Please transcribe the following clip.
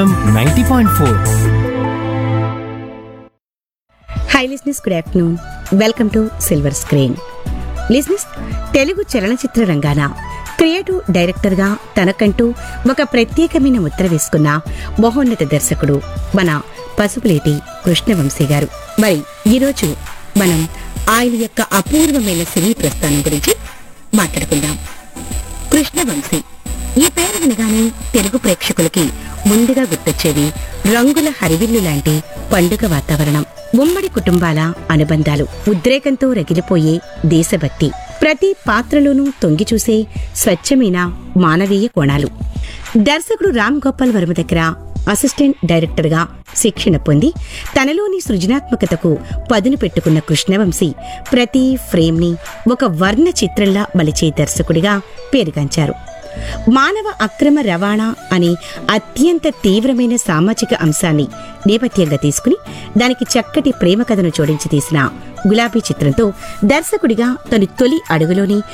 ninety point four hi listeners good afternoon welcome to silver screen listeners Telugu చలనచిత్ర రంగాన creative డైరెక్టర్గా తనకంటూ ఒక ప్రత్యేకమైన ముద్ర వేసుకున్న మహోన్నత దర్శకుడు మన పసుపులేటి కృష్ణవంశీ గారు మరి ఈరోజు మనం ఆయన యొక్క అపూర్వమైన సినీ ప్రస్థానం గురించి మాట్లాడుకుందాం కృష్ణవంశీ ఈ పేరు వినగానే తెలుగు ప్రేక్షకులకి ముందుగా గుర్తొచ్చేది రంగుల హరివిల్లు లాంటి పండుగ వాతావరణం ఉమ్మడి కుటుంబాల అనుబంధాలు ఉద్రేకంతో రగిలిపోయే దేశభక్తి ప్రతి పాత్రలోనూ తొంగి చూసే స్వచ్ఛమైన మానవీయ కోణాలు దర్శకుడు రామ్ గోపాల్ వర్మ దగ్గర అసిస్టెంట్ డైరెక్టర్ గా శిక్షణ పొంది తనలోని సృజనాత్మకతకు పదును పెట్టుకున్న కృష్ణవంశీ ప్రతి ఫ్రేమ్ ని ఒక వర్ణ చిత్రంలా మలిచే దర్శకుడిగా పేరుగాంచారు మానవ అక్రమ రవాణా అనే అత్యంత తీవ్రమైన సామాజిక అంశాన్ని నేపథ్యంగా తీసుకుని దానికి చక్కటి ప్రేమ కథను జోడించి తీసిన గులాబీ చిత్రంతో దర్శకుడిగా తన తొలి అడుగులోని